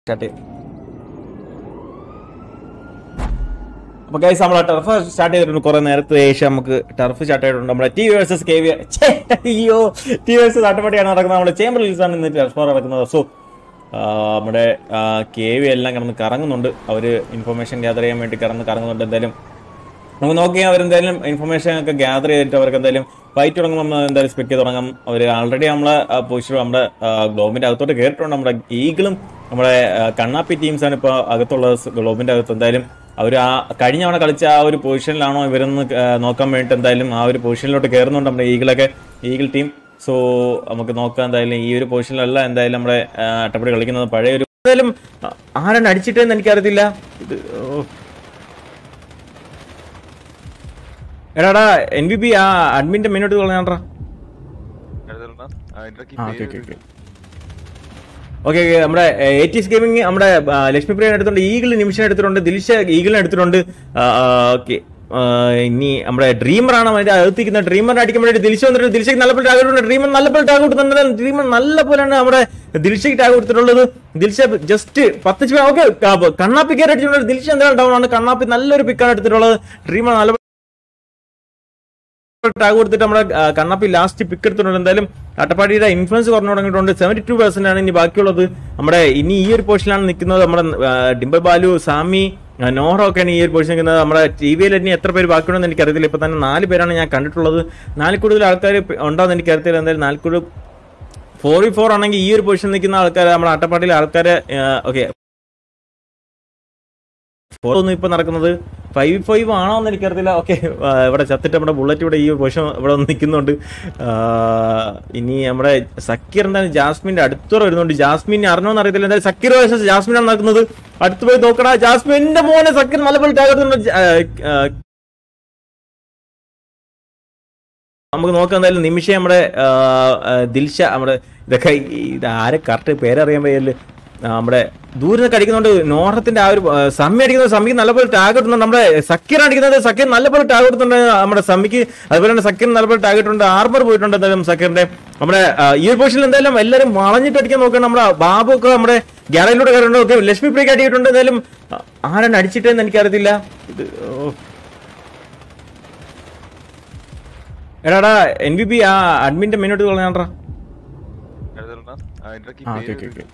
Start ചെയ്യും അപ്പൊ guys നമ്മൾ ടർഫ് സ്റ്റാർട്ട് ചെയ്തിട്ടുണ്ട് കുറെ നേരത്തെ ശേഷം നമുക്ക് ടർഫ് സ്റ്റാർട്ട് ചെയ്തിട്ടുണ്ട് നമ്മുടെ ടി വേഴ്സസ് കെ വി അയ്യോ ടി വേഴ്സസ് അട്ടപ്പടിയാണ് നടക്കുന്നത് നമ്മുടെ ചേമ്പർ ആണ് ഇന്ന് ടർഫ് നടക്കുന്നത് സോ നമ്മുടെ കെ വി എല്ലാം കിടന്ന് കറങ്ങുന്നുണ്ട് അവര് ഇൻഫർമേഷൻ ഗ്യാദർ ചെയ്യാൻ വേണ്ടി കിടന്ന് കറങ്ങുന്നുണ്ട് എന്തായാലും നമുക്ക് നോക്കിയാൽ അവരെന്തായാലും ഇൻഫർമേഷൻ ഒക്കെ ഗ്യാദർ ചെയ്തിട്ട് അവർക്ക് എന്തായാലും ഫൈറ്റ് തുടങ്ങുമ്പോൾ നമ്മൾ എന്തായാലും സ്പെക്ട് ചെയ്ത് തുടങ്ങാം അവർ ആൾറെഡി നമ്മളെ പൊസിഷൻ നമ്മുടെ ഗ്ലോബിന്റെ അകത്തോട്ട് കയറിയിട്ടുണ്ട് നമ്മുടെ ഈഗിളും നമ്മുടെ ആ, കണ്ണാപ്പി ടീംസാണ് ഇപ്പോൾ അകത്തുള്ളത് ഗ്ലോബിന്റെ അകത്ത് എന്തായാലും അവർ ആ കഴിഞ്ഞ തവണ കളിച്ച ആ ഒരു പൊസിഷനിലാണോ ഇവരെന്ന് ആ, നോക്കാൻ വേണ്ടിയിട്ട് എന്തായാലും ആ ഒരു പൊസിഷനിലോട്ട് കയറുന്നുണ്ട് നമ്മുടെ ഈഗിളൊക്കെ ഈഗിൾ ടീം സോ നമുക്ക് നോക്കാം എന്തായാലും ഈ ഒരു പൊസിഷനിലല്ല എന്തായാലും നമ്മുടെ ആ, അട്ടപ്പടി കളിക്കുന്നത് പഴയ ഒരു എന്തായാലും ആ, ആരാണ് അടിച്ചിട്ടെന്ന് എനിക്കറിയത്തില്ല ഇത് ഓ എടാടാ എൻ ബി ബി ആ അഡ്മിന്റെ മുന്നോട്ട് കളഞ്ഞാണ്ടാ ഓക്കെ ഓക്കെ ഓക്കെ ഓക്കെ നമ്മുടെ എയ്റ്റീസ് ഗെയിമിംഗ് നമ്മുടെ ആ, ലക്ഷ്മിപ്രിയൻ എടുത്തിട്ടുണ്ട് ഈഗിൾ നിമിഷം എടുത്തിട്ടുണ്ട് ദിൽഷ ഈഗിളിനെ എടുത്തിട്ടുണ്ട് ഓക്കെ ഇനി നമ്മുടെ ഡ്രീമറാണ് അതിന്റെ അകത്തിരിക്കുന്ന ഡ്രീമർ അടിക്കുമ്പോഴേ ദിൽഷ വന്നിട്ട് ദിൽഷയ്ക്ക് നല്ല പോലെ ടാഗ് കൊടുത്തിട്ടുണ്ട് ഡ്രീമർ നല്ല പോലെ ടാഗ് കൊടുത്തിട്ടുണ്ട് ഡ്രീമർ നല്ല പോലെയാണ് നമ്മുടെ ദിൽഷയ്ക്ക് ടാഗ് കൊടുത്തിട്ടുള്ളത് ദിൽഷ ജസ്റ്റ് പത്ത് ഓക്കെ കണ്ണാപ്പി കയറി അടിച്ചിട്ടുണ്ട് ദിൽഷ എന്താണ് ഡൗൺ ആണ് കണ്ണാപ്പി നല്ലൊരു പിക്കാണ് എടുത്തിട്ടുള്ളത് ഡ്രീമർ നല്ല ടാഗ് കൊടുത്തിട്ട് നമ്മുടെ ആ, കണ്ണാപ്പി ലാസ്റ്റ് പിക്ക് എടുത്തിട്ടുണ്ട് എന്തായാലും അട്ടപ്പാടിയുടെ ഇൻഫ്ലുവൻസ് കുറഞ്ഞു തുടങ്ങിയിട്ടുണ്ട് സെവന്റി ടു പെർസെന്റ് ആണ് ഇനി ബാക്കിയുള്ളത് നമ്മുടെ ഇനി ഈ ഒരു പൊസിഷനിലാണ് നിൽക്കുന്നത് നമ്മുടെ ആ, ഡിംബൽ ബാലു സാമി ആ, നോറ ഒക്കെയാണ് ഈ ഒരു പൊസിഷൻ നിൽക്കുന്നത് നമ്മുടെ ടി വിയിൽ ഇനി എത്ര പേര് ബാക്കിയുണ്ടെന്ന് എനിക്കറിയത്തില്ല ഇപ്പൊ തന്നെ നാല് പേരാണ് ഞാൻ കണ്ടിട്ടുള്ളത് നാല് കൂടുതൽ ആൾക്കാർ ഉണ്ടോന്ന് എനിക്കറിയത്തില്ല എന്തായാലും നാല് കൂടുതൽ ഫോർ വി ഫോർ ആണെങ്കിൽ ഈ ഒരു പൊസിഷൻ നിൽക്കുന്ന ആൾക്കാർ നമ്മുടെ അട്ടപ്പാടിയിലെ ആൾക്കാരെ ഓക്കെ ഫോർ ഒന്നും ഇപ്പൊ നടക്കുന്നത് ഫൈവ് ഫൈവ് ആണോ എന്ന് എനിക്കറിയത്തില്ല ഓക്കെ ഇവിടെ ചത്തിട്ട് നമ്മുടെ ബുള്ളറ്റ് ഇവിടെ ഈ പൊസിഷൻ ഇവിടെ വന്ന് നിൽക്കുന്നുണ്ട് ആ, ഇനി നമ്മുടെ സക്കീർ എന്താണ് ജാസ്മിന്റെ അടുത്തോടെ വരുന്നുണ്ട് ജാസ്മിനെ അറിഞ്ഞോന്ന് അറിയത്തില്ല എന്തായാലും സക്കീർ വേഴ്സസ് ജാസ്മിൻ ആണ് നടക്കുന്നത് അടുത്ത് പോയി നോക്കടാ ജാസ്മിന്റെ മോനെ സക്കീർ നല്ല പോലെ ടാഗ് എടുത്തിട്ടുണ്ട് ജ- ആ, ആ, നമുക്ക് നോക്കാം എന്തായാലും നിമിഷം നമ്മുടെ ആ, ആ, ദിൽഷ നമ്മുടെ ഇതൊക്കെ ഈ- ഇത് ആരെ കറക്റ്റ് പേരറിയാൻ വയ്യല്ലോ ആ, നമ്മുടെ ദൂരെ നിന്നൊക്കെ അടിക്കുന്നുണ്ട് നോറത്തിന്റെ ആ ഒരു ആ, സമ്മി അടിക്കുന്നത് സമ്മിക്ക് നല്ലപോലെ ടാഗ് ഇടുന്നുണ്ട് നമ്മുടെ സക്കീർ അടിക്കുന്നത് സക്കീർ നല്ലപോലെ ടാഗ് ഇടുന്നുണ്ട് നമ്മുടെ സമ്മിക്ക് അതുപോലെ തന്നെ സക്കീർ നല്ലപോലെ ടാഗ് ഇട്ടുണ്ട് ആർമർ പോയിട്ടുണ്ട് എന്തായാലും സക്കീറിന്റെ നമ്മുടെ ആ, ഈ ഒരു പൊസിഷനിൽ എന്തായാലും എല്ലാവരും വളഞ്ഞിട്ട് അടിക്കാൻ നോക്കണം നമ്മുടെ ബാബു ഒക്കെ നമ്മുടെ ഗ്യാലറിയിലൂടെ കയറുന്നുണ്ട് ഓക്കെ ലക്ഷ്മി പ്രിയക്ക് അടിയിട്ടുണ്ട് എന്തായാലും ആ, ആരാണ് അടിച്ചിട്ടെന്ന് എനിക്കറിയത്തില്ല ഇത് ഓ എടാടാ എൻ ബി ബി ആ അഡ്മിന്റെ മുന്നോട്ട് കളഞ്ഞാണ്ടാ ഓക്കെ ഓക്കെ ഓക്കെ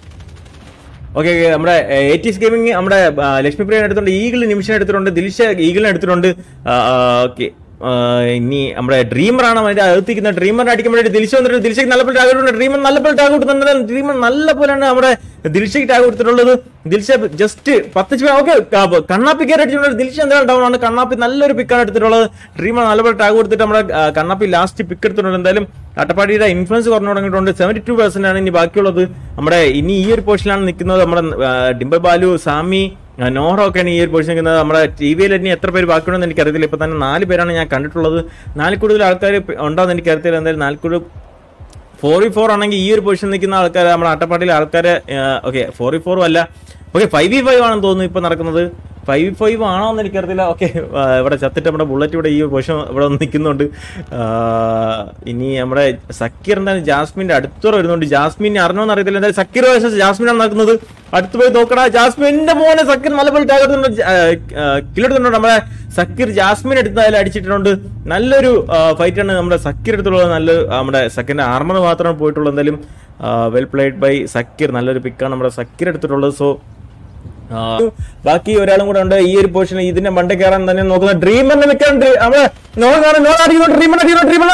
ഓക്കെ നമ്മുടെ എയ്റ്റീസ് ഗെയിമിംഗ് നമ്മുടെ ആ, ലക്ഷ്മിപ്രിയൻ എടുത്തിട്ടുണ്ട് ഈഗിൾ നിമിഷം എടുത്തിട്ടുണ്ട് ദിൽഷ ഈഗിളിനെ എടുത്തിട്ടുണ്ട് ഓക്കെ ഇനി നമ്മുടെ ഡ്രീമറാണ് അതിന്റെ അകത്തിരിക്കുന്ന ഡ്രീമർ അടിക്കുമ്പോഴേ ദിൽഷ വന്നിട്ട് ദിൽഷയ്ക്ക് നല്ല പോലെ ടാഗ് കൊടുത്തിട്ടുണ്ട് ഡ്രീമർ നല്ല പോലെ ടാഗ് കൊടുത്തിട്ടുണ്ട് ഡ്രീമർ നല്ല പോലെയാണ് നമ്മുടെ ദിൽഷയ്ക്ക് ടാഗ് കൊടുത്തിട്ടുള്ളത് ദിൽഷ ജസ്റ്റ് പത്ത് ഓക്കെ കണ്ണാപ്പി കയറി അടിച്ചിട്ടുണ്ട് ദിൽഷ എന്താണ് ഡൗൺ ആണ് കണ്ണാപ്പി നല്ലൊരു പിക്കാണ് എടുത്തിട്ടുള്ളത് ഡ്രീമർ നല്ല പോലെ ടാഗ് കൊടുത്തിട്ട് നമ്മുടെ ആ, കണ്ണാപ്പി ലാസ്റ്റ് പിക്ക് എടുത്തിട്ടുണ്ട് എന്തായാലും അട്ടപ്പാടിയുടെ ഇൻഫ്ലുവൻസ് കുറഞ്ഞു തുടങ്ങിയിട്ടുണ്ട് സെവന്റി ടു പെർസെന്റ് ആണ് ഇനി ബാക്കിയുള്ളത് നമ്മുടെ ഇനി ഈ ഒരു പൊസിഷനിലാണ് നിൽക്കുന്നത് നമ്മുടെ ആ, ഡിംബൽ ബാലു സാമി ആ, നോറ ഒക്കെയാണ് ഈ ഒരു പൊസിഷൻ നിൽക്കുന്നത് നമ്മുടെ ടി വിയിൽ ഇനി എത്ര പേര് ബാക്കിയുണ്ടെന്ന് എനിക്കറിയത്തില്ല ഇപ്പൊ തന്നെ നാല് പേരാണ് ഞാൻ കണ്ടിട്ടുള്ളത് നാല് കൂടുതൽ ആൾക്കാർ ഉണ്ടോന്ന് എനിക്കറിയത്തില്ല എന്തായാലും നാല് കൂടുതൽ ഫോർ വി ഫോർ ആണെങ്കിൽ ഈ ഒരു പൊസിഷൻ നിൽക്കുന്ന ആൾക്കാർ നമ്മുടെ അട്ടപ്പാടിയിലെ ആൾക്കാരെ ഓക്കെ ഫോർ വി ഫോറും അല്ല ഓക്കെ ഫൈവ് വി ഫൈവ് ആണെന്ന് തോന്നുന്നു ഇപ്പൊ നടക്കുന്നത് ഫൈവ് ഫൈവ് ആണോ എന്ന് എനിക്കറിയത്തില്ല ഓക്കെ ഇവിടെ ചത്തിട്ട് നമ്മുടെ ബുള്ളറ്റ് ഇവിടെ ഈ പൊസിഷൻ ഇവിടെ വന്ന് നിൽക്കുന്നുണ്ട് ആ, ഇനി നമ്മുടെ സക്കീർ എന്താണ് ജാസ്മിന്റെ അടുത്തോടെ വരുന്നുണ്ട് ജാസ്മിനെ അറിഞ്ഞോന്ന് അറിയത്തില്ല എന്തായാലും സക്കീർ വേഴ്സസ് ജാസ്മിൻ ആണ് നടക്കുന്നത് അടുത്ത് പോയി നോക്കടാ ജാസ്മിന്റെ മോനെ സക്കീർ നല്ല പോലെ ടാഗ് എടുത്തിട്ടുണ്ട് കിലെടുത്തിട്ടുണ്ട് നമ്മുടെ സക്കീർ ജാസ്മിൻ എടുത്ത് അതിൽ അടിച്ചിട്ടുണ്ട് നല്ലൊരു ഫൈറ്റ് ആണ് നമ്മുടെ സക്കീർ എടുത്തുള്ളത് നല്ല നമ്മുടെ സക്കീറിന്റെ ആർമർ മാത്രമാണ് പോയിട്ടുള്ളത് എന്തായാലും വെൽ പ്ലേഡ് ബൈ സക്കീർ നല്ലൊരു പിക്കാണ് നമ്മുടെ സക്കീർ എടുത്തിട്ടുള്ളത് സോ ആ, ബാക്കി ഒരാളും കൂടെ ഉണ്ട് ഈ ഒരു പൊസിഷൻ ഇതിന്റെ മണ്ട കയറാൻ തന്നെ നോക്കുന്ന ഡ്രീമറിനെ വെക്കാൻ നമ്മുടെ നോക്കാണ് നോ അടിക്കുന്നു ഡ്രീമർ അടിക്കുന്നു ഡ്രീമർ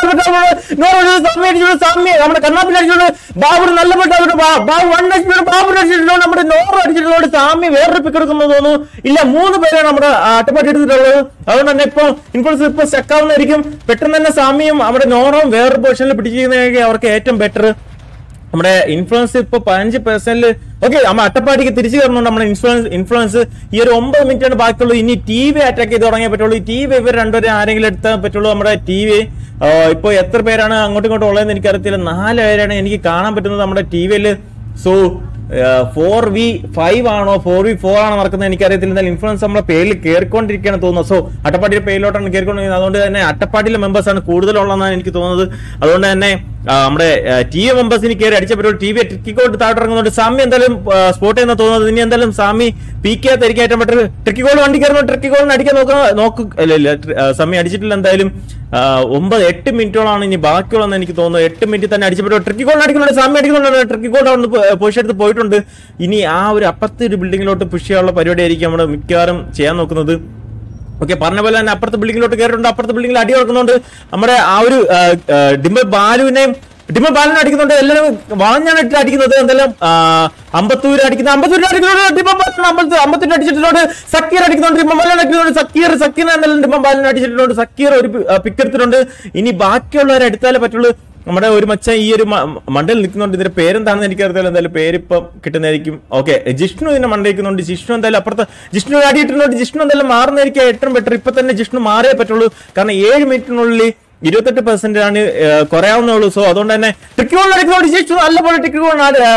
സാമ്യ നമ്മുടെ കണ്ണാപ്പിൽ അടിച്ചിട്ടുണ്ട് ബാബു നല്ല പെട്ടു ബാബു വൺ അടിച്ചിട്ടുണ്ട് ബാബു അടിച്ചിട്ടുണ്ട് നമ്മുടെ നോറ് അടിച്ചിട്ടുണ്ട് സാമ്യ വേറൊരു പിക്ക് എടുക്കുന്നു തോന്നുന്നു ഇല്ല മൂന്ന് പേരാണ് നമ്മുടെ അട്ടപ്പാട്ടി എടുത്തിട്ടുള്ളത് അതുകൊണ്ട് തന്നെ ഇപ്പൊ ഇൻഫ്ലുവൻസ് ഇപ്പൊ സ്റ്റക്കാവുന്നതായിരിക്കും പെട്ടെന്ന് തന്നെ സാമ്യയും നമ്മുടെ നോറും വേറൊരു പൊസിഷനിൽ പിടിച്ചിരിക്കുന്നതായിരിക്കും അവർക്ക് ഏറ്റവും ബെറ്റർ നമ്മുടെ ഇൻഫ്ലുവൻസ് ഇപ്പൊ പതിനഞ്ച് പെർസെന്റ് ഓക്കെ നമ്മ അട്ടപ്പാടിക്ക് തിരിച്ചു കയറുന്നുണ്ട് നമ്മുടെ ഇൻഫ്ലുവൻസ് ഇൻഫ്ലുവൻസ് ഈ ഒരു ഒമ്പത് മിനിറ്റ് ആണ് ബാക്കിയുള്ളൂ ഇനി ടി വി അറ്റാക്ക് ചെയ്ത് തുടങ്ങിയേ പറ്റുള്ളൂ ഈ ടി വി ഇവർ രണ്ടുപേരും ആരെങ്കിലും എടുത്താൽ പറ്റുള്ളൂ നമ്മുടെ ടി വി ഇപ്പൊ എത്ര പേരാണ് അങ്ങോട്ടും ഇങ്ങോട്ടും ഉള്ളതെന്ന് എനിക്കറിയത്തില്ല നാല് പേരാണ് എനിക്ക് കാണാൻ പറ്റുന്നത് നമ്മുടെ ടി വിയിൽ സോ ഫോർ വി ഫൈവ് ആണോ ഫോർ വി ഫോർ ആണോ നടക്കുന്നത് എനിക്കറിയത്തില്ല എന്തായാലും ഇൻഫ്ലുവൻസ് നമ്മളെ പേരിൽ കയറിക്കൊണ്ടിരിക്കുകയാണ് തോന്നുന്നത് സോ അട്ടപ്പാടിയുടെ പേരിലോട്ടാണ് കയറിക്കൊണ്ടിരിക്കുന്നത് അതുകൊണ്ട് തന്നെ അട്ടപ്പാടിയിലെ മെമ്പേഴ്സ് ആണ് കൂടുതലുള്ളതെന്നാണ് എനിക്ക് തോന്നുന്നത് അതുകൊണ്ട് തന്നെ ആ, നമ്മുടെ ടി വി മെമ്പേഴ്സിന് കയറി അടിച്ചപ്പോൾ ടി വി ട്രിക്കിക്കോട്ട് താഴെ ഇറങ്ങുന്നുണ്ട് സാമി എന്തായാലും സ്പോട്ട് ചെയ്യുന്ന തോന്നുന്നത് ഇനി എന്തായാലും സാമി പി കെ തിരിക്കായിട്ട് പറ്റും ട്രിക്കിക്കോൾ വണ്ടി കയറുന്നു ട്രിക്കിക്കോളിന് അടിക്കാൻ നോക്കുക നോക്കു അല്ല ഇല്ല ട്രി- ആ, സമി അടിച്ചിട്ടില്ല എന്തായാലും ആ, ഒമ്പത് എട്ട് മിനിറ്റോളാണ് ഇനി ബാക്കിയുള്ളതെന്ന് എനിക്ക് തോന്നുന്നു എട്ട് മിനിറ്റ് തന്നെ അടിച്ചപ്പോൾ ട്രിക്കിക്കോളിന് അടിക്കുന്നുണ്ട് സാമി അടിക്കുന്നുണ്ട് ട്രിക്കിക്കോൾ അവിടെ പൊസിഷൻ എടുത്ത് പോയിട്ടുണ്ട് ഇനി ആ ഒരു അപ്പുറത്തെ ഒരു ബിൽഡിങ്ങിലോട്ട് പുഷ് ചെയ്യാനുള്ള പരിപാടി ആയിരിക്കും നമ്മൾ മിക്കവാറും ചെയ്യാൻ നോക്കുന്നത് ഓക്കെ പറഞ്ഞ പോലെ തന്നെ അപ്പുറത്തെ ബിൽഡിങ്ങിലോട്ട് കയറിയിട്ടുണ്ട് അപ്പുറത്തെ ബിൽഡിങ്ങിൽ അടി കൊടുക്കുന്നുണ്ട് നമ്മുടെ ആ ഒരു ആ, ആ, ഡിംബൽ ബാലുവിനെയും ഡിംബൽ ബാലിനെ അടിക്കുന്നുണ്ട് എല്ലാവരും വളഞ്ഞാണ് ഇട്ട് അടിക്കുന്നത് എന്തായാലും ആ, അമ്പത്തൂര് അടിക്കുന്ന അമ്പത്തൂര് അടിക്കുന്നുണ്ട് ഡിംബൽ ബാലിന് അമ്പത്തി അമ്പത്തൂര് അടിച്ചിട്ടുണ്ട് സക്കീർ അടിക്കുന്നുണ്ട് ഡിംബൽ ബാലിനെ അടിക്കുന്നുണ്ട് സക്കീർ സക്കീർ എന്തായാലും ഡിംബൽ ബാലിനെ അടിച്ചിട്ടുണ്ട് സക്കീർ ഒരു പിക്ക് എടുത്തിട്ടുണ്ട് ഇനി ബാക്കിയുള്ളവരെ എടുത്താലേ പറ്റുള്ളൂ നമ്മുടെ ഒരു മച്ച ഈ ഒരു മ- മണ്ടയിൽ നിൽക്കുന്നുണ്ട് ഇതിന്റെ പേരെന്താണെന്ന് എനിക്കറിയത്തില്ല എന്തായാലും പേരിപ്പം കിട്ടുന്നതായിരിക്കും ഓക്കെ ജിഷ്ണു ഇതിനെ മണ്ടയിക്കുന്നുണ്ട് ജിഷ്ണു എന്തായാലും അപ്പുറത്ത് ജിഷ്ണു അടിയിട്ടുണ്ട് ജിഷ്ണു എന്തായാലും മാറുന്നതായിരിക്കും ഏറ്റവും ബെറ്റർ ഇപ്പൊ തന്നെ ജിഷ്ണു മാറിയേ പറ്റുള്ളൂ കാരണം ഏഴ് മിനിറ്റിനുള്ളിൽ ഇരുപത്തെട്ട് പെർസെന്റ് ആണ് ഏഹ്, കുറയാവുന്നേ ഉള്ളൂ സോ അതുകൊണ്ട് തന്നെ ട്രിക്ക് ബോൾ അടിക്കുന്നോണ്ട് ജിഷ്ണു നല്ലപോലെ ട്രിക്ക് ബോൾ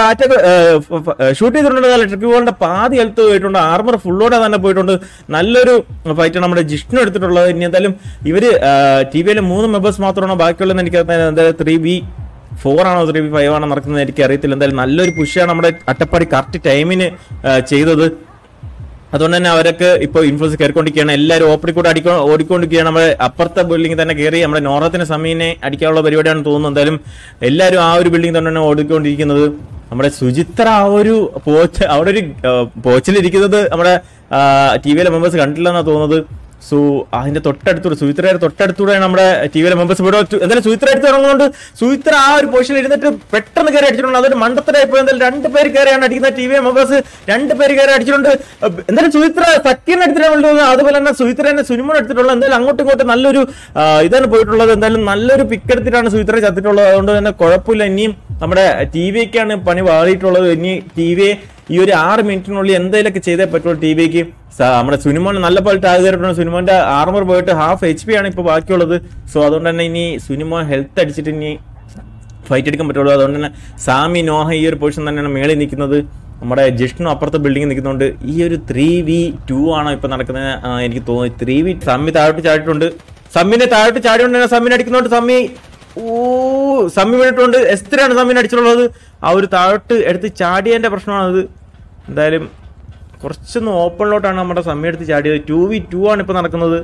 ഷൂട്ട് ചെയ്തിട്ടുണ്ട് നല്ല ട്രിക്ക് ബോളിന്റെ പാതി ഹെൽത്ത് പോയിട്ടുണ്ട് ആർമർ ഫുള്ളോടെ തന്നെ പോയിട്ടുണ്ട് നല്ലൊരു ഫൈറ്റ് നമ്മുടെ ജിഷ്ണു എടുത്തിട്ടുള്ളത് ഇനി എന്തായാലും ഇവര് ടി വിയിലെ മൂന്ന് മെമ്പേഴ്സ് മാത്രമാണ് ബാക്കിയുള്ളതെന്ന് എനിക്ക് എന്തായാലും ത്രീ ബി ഫോർ ആണോ ത്രീ ബി ഫൈവ് ആണോ നടക്കുന്നത് എനിക്ക് അറിയത്തില്ല എന്തായാലും നല്ലൊരു പുഷാണ് നമ്മുടെ അട്ടപ്പാടി കറക്റ്റ് ടൈമിന് ചെയ്തത് അതുകൊണ്ട് തന്നെ അവരൊക്കെ ഇപ്പോൾ ഇൻഫ്ലുവൻസ് കയറിക്കൊണ്ടിരിക്കുകയാണ് എല്ലാവരും ഓപ്പറി കൂടെ അടിക്കോ ഓടിക്കൊണ്ടിരിക്കുകയാണ് നമ്മുടെ അപ്പുറത്തെ ബിൽഡിംഗ് തന്നെ കയറി നമ്മുടെ നോറത്തിന് സമീനെ അടിക്കാനുള്ള പരിപാടിയാണ് തോന്നുന്നത് എന്തായാലും എല്ലാവരും ആ ഒരു ബിൽഡിംഗ് തന്നെയാണ് ഓടിക്കൊണ്ടിരിക്കുന്നത് നമ്മുടെ സുചിത്ര ആ ഒരു പോച്ച് അവിടെ ഒരു പോച്ചിലിരിക്കുന്നത് നമ്മുടെ ടി വിയിലെ മെമ്പേഴ്സ് കണ്ടില്ലെന്നാണ് തോന്നുന്നത് സോ അതിന്റെ തൊട്ടടുത്തൂടെ സുഹിത്രയുടെ തൊട്ടടുത്തൂടെയാണ് നമ്മുടെ ടി വിയിലെ മെമ്പേഴ്സ് ഇവിടെ വച്ചു. എന്തായാലും സുഹിത്ര എടുത്ത് ഇറങ്ങുന്നുണ്ട് സുഹിത്ര ആ ഒരു പൊസിഷനിൽ ഇരുന്നിട്ട് പെട്ടെന്ന് കയറി അടിച്ചിട്ടുണ്ട് അതൊരു മണ്ടത്തരായി പോയി എന്തായാലും രണ്ട് പേര് കയറിയാണ് അടിക്കുന്ന ടി വി മെമ്പേഴ്സ് രണ്ട് പേര് കയറി അടിച്ചിട്ടുണ്ട് അഹ് എന്തായാലും സുഹിത്ര സത്യനെ എടുത്തിട്ടാണ് തോന്നുന്നത് അതുപോലെ തന്നെ സുഹിത്ര തന്നെ സുനിമോൻ എടുത്തിട്ടുള്ളത് എന്തായാലും അങ്ങോട്ടും ഇങ്ങോട്ടും നല്ലൊരു ആ, ഇതാണ് പോയിട്ടുള്ളത് എന്തായാലും നല്ലൊരു പിക്ക് എടുത്തിട്ടാണ് സുഹിത്ര ചത്തിട്ടുള്ളത് അതുകൊണ്ട് തന്നെ കുഴപ്പമില്ല ഇനിയും നമ്മുടെ ടി വിക്കാണ് പണി വാടിയിട്ടുള്ളത് ഇനി ടി വിയെ ഈ ഒരു ആറ് മിനിറ്റിനുള്ളിൽ എന്തെങ്കിലുമൊക്കെ ചെയ്തേ പറ്റുള്ളൂ ടി വിക്ക് നമ്മുടെ സുനിമോൻ നല്ല പോലെ ടാഗ് ചെയ്തിട്ടുണ്ട് സുനിമോന്റെ ആർമർ പോയിട്ട് ഹാഫ് എച്ച് പി ആണ് ഇപ്പോൾ ബാക്കിയുള്ളത് സോ അതുകൊണ്ട് തന്നെ ഇനി സുനിമോൻ ഹെൽത്ത് അടിച്ചിട്ട് ഇനി ഫൈറ്റ് എടുക്കാൻ പറ്റുള്ളൂ അതുകൊണ്ട് തന്നെ സാമി നോഹ ഈ ഒരു പൊസിഷൻ തന്നെയാണ് മേളിൽ നിൽക്കുന്നത് നമ്മുടെ ജിഷ്ണു അപ്പുറത്തെ ബിൽഡിംഗ് നിൽക്കുന്നുണ്ട് ഈ ഒരു ത്രീ വി ടു ആണോ ഇപ്പൊ നടക്കുന്നത് ആ, എനിക്ക് തോന്നുന്നു ത്രീ വി സമ്മി താഴോട്ട് ചാടിയിട്ടുണ്ട് സമ്മിനെ താഴോട്ട് ചാടിയോണ്ട് തന്നെ സമ്മിനെ അടിക്കുന്നുണ്ട് സമ്മി ഓ സമ്മി വീണിട്ടുണ്ട് എസ്ത്രയാണ് സമ്മിനെ അടിച്ചിട്ടുള്ളത് ആ ഒരു താഴോട്ട് എടുത്ത് ചാടിയതിന്റെ പ്രശ്നമാണത് എന്തായാലും കുറച്ചൊന്ന് ഓപ്പണിലോട്ടാണ് നമ്മുടെ സമ്മി എടുത്ത് ചാടിയത് ടു വി ടു ആണ് ഇപ്പൊ നടക്കുന്നത്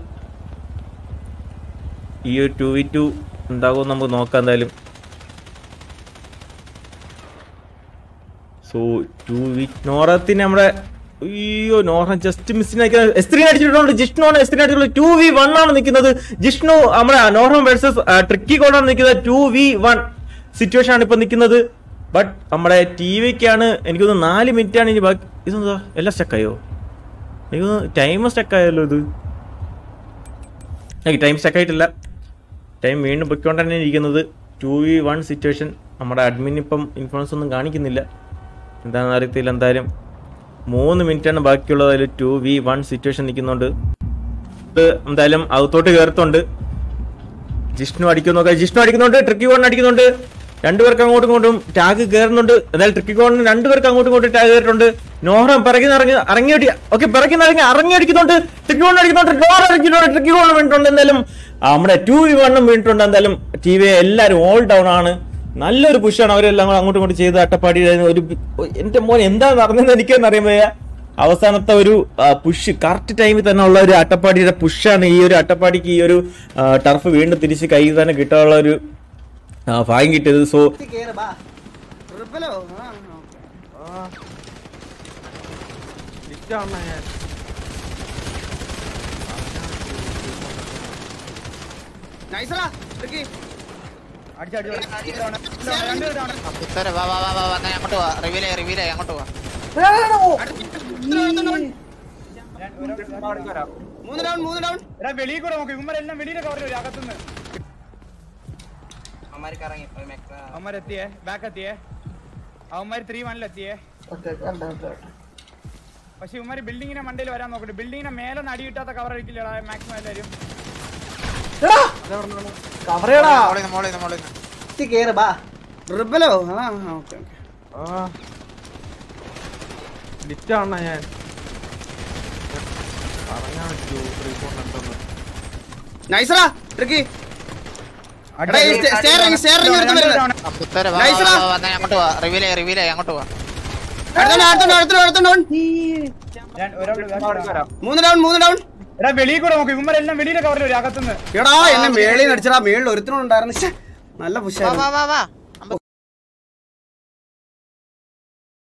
ഈ ഒരു ടു വി ടു ഉണ്ടാകുമെന്ന് നമുക്ക് നോക്കാം എന്തായാലും സോ ടു വി നോറത്തിന് നമ്മുടെ അയ്യോ നോറ ജസ്റ്റ് മിസ്സിനാക്കി എസ്ത്രീനെ അടിച്ചിട്ടുണ്ട് ജിഷ്ണുവാണ് എസ്ത്രീനെ അടിച്ചിട്ടുള്ളത് ടു വി വൺ ആണ് നിൽക്കുന്നത് ജിഷ്ണു നമ്മുടെ നോർമൽ വേഴ്സസ് ട്രിക്കി കോണാണ് നിൽക്കുന്നത് ടു വി വൺ സിറ്റുവേഷൻ ആണ് ഇപ്പൊ നിൽക്കുന്നത് ബട്ട് നമ്മുടെ ടി വിക്കാണ് എനിക്ക് തോന്നുന്നു നാല് മിനിറ്റ് ആണ് ഇനി ബാക്കി ഇതെന്താ എല്ലാം സ്റ്റക്കായോ എനിക്ക് തോന്നുന്നു ടൈം സ്റ്റക്കായല്ലോ ഇത് ടൈം സ്റ്റക്കായിട്ടില്ല ടൈം വീണ്ടും പൊയ്ക്കൊണ്ട് തന്നെ ഇരിക്കുന്നത് ടു വി വൺ സിറ്റുവേഷൻ നമ്മുടെ അഡ്മിൻ ഇപ്പം ഇൻഫ്ലുവൻസ് ഒന്നും കാണിക്കുന്നില്ല എന്താണെന്ന് അറിയത്തില്ല എന്തായാലും മൂന്ന് മിനിറ്റാണ് ബാക്കിയുള്ളത് അതിൽ ടു വി വൺ സിറ്റുവേഷൻ നിൽക്കുന്നുണ്ട് ഇത് എന്തായാലും അകത്തോട്ട് കയറത്തുണ്ട് ജിഷ്ണു അടിക്കുന്നു നോക്കാം ജിഷ്ണു അടിക്കുന്നുണ്ട് ട്രിക്കി കോൺ അടിക്കുന്നുണ്ട് രണ്ടുപേർക്ക് അങ്ങോട്ടും ഇങ്ങോട്ടും ടാഗ് കയറുന്നുണ്ട് എന്തായാലും ട്രിക്കി കോണിന് രണ്ടുപേർക്ക് അങ്ങോട്ടും ഇങ്ങോട്ടും ടാഗ് കയറിയിട്ടുണ്ട് നോഹം പിറകി ഇറങ്ങി ഇറങ്ങി അടി ഓക്കെ പിറകി ഇറങ്ങി ഇറങ്ങി അടിക്കുന്നുണ്ട് ട്രിക്കി കോൺ അടിക്കുന്നുണ്ട് നോഹ അടിക്കുന്നുണ്ട് ട്രിക്കി കോൺ വീണിട്ടുണ്ട് എന്തായാലും ആ, നമ്മുടെ ടു വി വണ്ണും വീണിട്ടുണ്ട് എന്തായാലും ടി വി എല്ലാവരും ഓൾ ഡൗൺ ആണ് നല്ലൊരു പുഷാണ് അവരെല്ലാം കൂടെ അങ്ങോട്ടും ഇങ്ങോട്ടും ചെയ്ത് അട്ടപ്പാടി ഒരു എന്റെ മോൻ എന്താ നടന്നതെന്ന് എനിക്കെന്ന് അറിയുമ്പോ അവസാനത്തെ ഒരു പുഷ് കറക്റ്റ് ടൈമിൽ തന്നെ ഉള്ള ഒരു അട്ടപ്പാടിയുടെ പുഷാണ് ഈ ഒരു അട്ടപ്പാടിക്ക് ഈ ഒരു ടർഫ് വീണ്ടും തിരിച്ച് കയ്യിൽ തന്നെ കിട്ടാനുള്ള ഒരു ആ, ഭാഗ്യം കിട്ടിയത് സോ കേറ് ബാ ട്രിപ്പിലോ ആ ഓക്കെ നൈസറാ ട്രിക്കി കുത്തരെ വാ വാ വാ വാ വാ ഞാൻ അങ്ങോട്ട് വാ റിവീൽ റിവീൽ അങ്ങോട്ട് വാ മൂന്ന് ഡൗൺ മൂന്ന് ഡൗൺ വെളിയിൽ കൂടെ നോക്ക് ഇവന്മാരെല്ലാം വെളിയിലെ കവർ വരും അകത്തുനിന്ന് അവന്മാരെത്തിയേ ബാക്ക് എത്തിയേ അവന്മാര് ത്രീ വണ്ണിലെത്തിയേ പക്ഷെ ഇവന്മാര് ബിൽഡിങ്ങിന്റെ മണ്ടയിൽ വരാൻ നോക്കട്ടെ ബിൽഡിങ്ങിന്റെ മേലെ നടി കിട്ടാത്ത കവർ അടിക്കില്ലടാ മാക്സിമം എല്ലാരും മോളിന്ന് മോളിന്ന് മോളിന്ന് കേറ് ബാ ട്രിപ്പിലോ ആ ഓക്കെ ഓക്കെ ലിറ്റാണ് ഞാൻ നൈസറാ ട്രിക്കി എടാ, ഈ സ്റ്റെ- steering- steering എടുത്ത് വരുന്നത്. ആ, പുത്തരെ വാ, വാ, Nice വാ, ടാ. വാ, വന്നേ, അങ്ങോട്ട് പോവാ റിവീൽ റിവീൽ അങ്ങോട്ട് പോവാ അടുത്തോണ്ട് അടുത്തോണ്ട് അടുത്തോണ്ട് അടുത്തോണ്ട് ഞാൻ ഒരാളുടെ back വരാം. മൂന്ന് ഡൗൺ മൂന്ന് ഡൗൺ എടാ വെളിയിൽ കൂടെ നോക്ക് ഇവന്മാരെല്ലാം വെളിയിലെ കവറിൽ വരും അകത്തുനിന്ന് എടാ എന്നെ മേളിൽ അടിച്ചടാ മേളിൽ ഒരുത്തനും ഉണ്ടായിരുന്നു ശ്ശെ, നല്ല വാ പുഷായിരുന്നു വാ വാ വാ